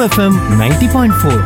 FM ninety point four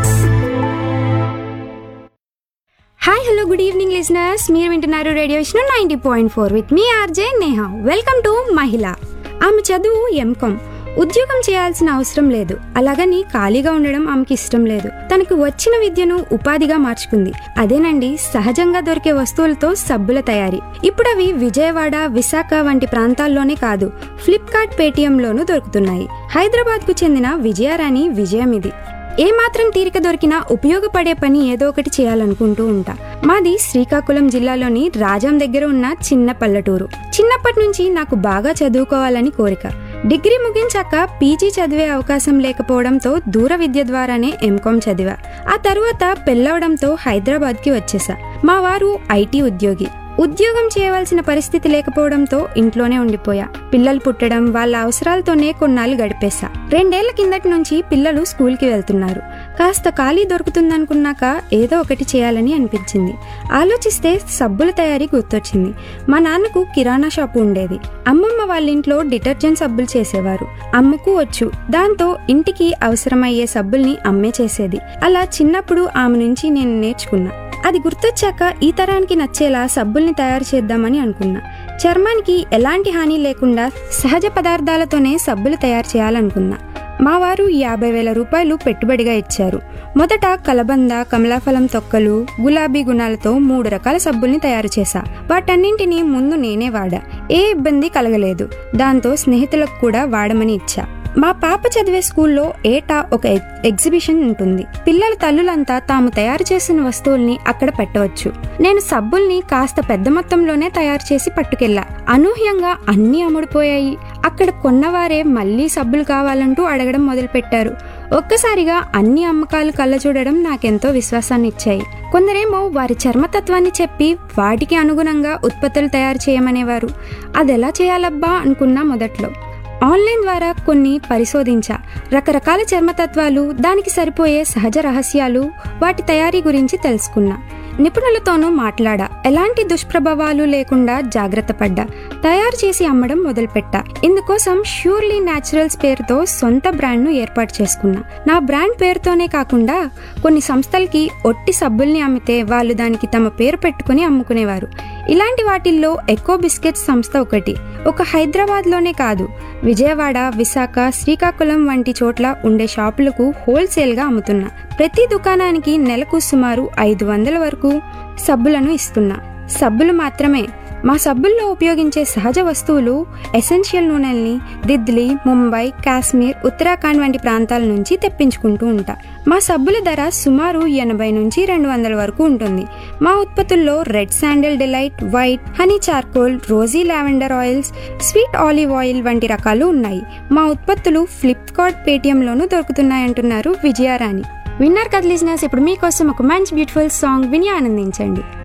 hi hello good evening listeners మీరు వింటున్నారు radio Vishnu ninety point four with మీ R J Neha welcome to మహిళ ఆమె చదువు ఎంకామ్ ఉద్యోగం చేయాల్సిన అవసరం లేదు అలాగని ఖాళీగా ఉండడం ఆమెకి ఇష్టం లేదు తనకు వచ్చిన విద్యను ఉపాధిగా మార్చుకుంది అదేనండి సహజంగా దొరికే వస్తువులతో సబ్బుల తయారీ ఇప్పుడు అవి విజయవాడ విశాఖ వంటి ప్రాంతాల్లోనే కాదు ఫ్లిప్కార్ట్ పేటీఎంలోనూ దొరుకుతున్నాయి హైదరాబాద్కు చెందిన విజయారాణి విజయం ఇది ఏ మాత్రం తీరిక దొరికినా ఉపయోగపడే పని ఏదో ఒకటి చేయాలనుకుంటూ ఉంటా మాది శ్రీకాకుళం జిల్లాలోని రాజాం దగ్గర ఉన్న చిన్న పల్లెటూరు చిన్నప్పటి నుంచి నాకు బాగా చదువుకోవాలని కోరిక డిగ్రీ ముగించాక పీజీ చదివే అవకాశం లేకపోవడంతో దూర విద్య ద్వారానే ఎంకామ్ చదివా ఆ తరువాత పెళ్ళవడంతో హైదరాబాద్కి వచ్చేసా మా వారు ఐటీ ఉద్యోగి ఉద్యోగం చేయవలసిన పరిస్థితి లేకపోవడంతో ఇంట్లోనే ఉండిపోయా పిల్లలు పుట్టడం వాళ్ళ అవసరాలతోనే కొన్నాళ్ళు గడిపేశా రెండేళ్ల కిందటి నుంచి పిల్లలు స్కూల్కి వెళ్తున్నారు కాస్త ఖాళీ దొరుకుతుందనుకున్నాక ఏదో ఒకటి చేయాలని అనిపించింది ఆలోచిస్తే సబ్బుల తయారీ గుర్తొచ్చింది మా నాన్నకు కిరాణా షాపు ఉండేది అమ్మమ్మ వాళ్ళ ఇంట్లో డిటర్జెంట్ సబ్బులు చేసేవారు అమ్మకు వచ్చు దాంతో ఇంటికి అవసరమయ్యే సబ్బుల్ని అమ్మే చేసేది అలా చిన్నప్పుడు ఆమె నుంచి నేను నేర్చుకున్నా అది గుర్తొచ్చాక ఈ తరానికి నచ్చేలా సబ్బుల్ని తయారు చేద్దామని అనుకున్నా చర్మానికి ఎలాంటి హాని లేకుండా సహజ పదార్థాలతోనే సబ్బులు తయారు చేయాలనుకున్నా మా వారు యాభై వేల రూపాయలు పెట్టుబడిగా ఇచ్చారు మొదట కలబంద కమలాఫలం తొక్కలు గులాబీ గుణాలతో మూడు రకాల సబ్బుల్ని తయారు చేశా వాటన్నింటినీ ముందు నేనే వాడా ఏ ఇబ్బంది కలగలేదు దాంతో స్నేహితులకు కూడా వాడమని ఇచ్చా మా పాప చదివే స్కూల్లో ఏటా ఒక ఎగ్- ఎగ్జిబిషన్ ఉంటుంది పిల్లల తల్లులంతా తాము తయారు చేసిన వస్తువుల్ని అక్కడ పెట్టవచ్చు నేను సబ్బుల్ని కాస్త పెద్ద మొత్తంలోనే తయారు చేసి పట్టుకెళ్ళా అనూహ్యంగా అన్నీ అమ్ముడుపోయాయి అక్కడ కొన్నవారే మళ్ళీ సబ్బులు కావాలంటూ అడగడం మొదలుపెట్టారు ఒక్కసారిగా అన్ని అమ్మకాలు కళ్ళ చూడడం నాకెంతో విశ్వాసాన్ని ఇచ్చాయి కొందరేమో వారి చర్మతత్వాన్ని చెప్పి వాటికి అనుగుణంగా ఉత్పత్తులు తయారు చేయమనేవారు అదెలా చేయాలబ్బా అనుకున్నా మొదట్లో ఆన్లైన్ ద్వారా కొన్ని పరిశోధించా రకరకాల చర్మతత్వాలు దానికి సరిపోయే సహజ రహస్యాలు వాటి తయారీ గురించి తెలుసుకున్నా నిపుణులతోనూ మాట్లాడా ఎలాంటి దుష్ప్రభావాలు లేకుండా జాగ్రత్త పడ్డా తయారు చేసి అమ్మడం మొదలుపెట్టా ఇందుకోసం ష్యూర్లీ న్యాచురల్స్ పేరుతో సొంత బ్రాండ్ను ఏర్పాటు చేసుకున్నా నా బ్రాండ్ పేరుతోనే కాకుండా కొన్ని సంస్థలకి ఒట్టి సబ్బుల్ని అమ్మితే వాళ్ళు దానికి తమ పేరు పెట్టుకుని అమ్ముకునేవారు ఇలాంటి వాటిల్లో ఎకో బిస్కెట్స్ సంస్థ ఒకటి ఒక హైదరాబాద్లోనే కాదు విజయవాడ విశాఖ శ్రీకాకుళం వంటి చోట్ల ఉండే షాపులకు హోల్సేల్గా అమ్ముతున్నా ప్రతి దుకాణానికి నెలకు సుమారు ఐదు వందల వరకు సబ్బులను ఇస్తున్నా సబ్బులు మాత్రమే మా సబ్బుల్లో ఉపయోగించే సహజ వస్తువులు ఎసెన్షియల్ నూనెల్ని దిద్లీ ముంబై కాశ్మీర్ ఉత్తరాఖండ్ వంటి ప్రాంతాల నుంచి తెప్పించుకుంటూ ఉంటా మా సబ్బుల ధర సుమారు ఎనభై నుంచి రెండు వందల వరకు ఉంటుంది మా ఉత్పత్తుల్లో red sandal delight white honey charcoal rosy lavender oils sweet olive oil వంటి రకాలు ఉన్నాయి మా ఉత్పత్తులు ఫ్లిప్కార్ట్ పేటిఎంలోనూ దొరుకుతున్నాయంటున్నారు విజయారాణి విన్నర్ కథ లిజినర్స్ ఇప్పుడు మీకోసం ఒక మంచి బ్యూటిఫుల్ సాంగ్ విని ఆనందించండి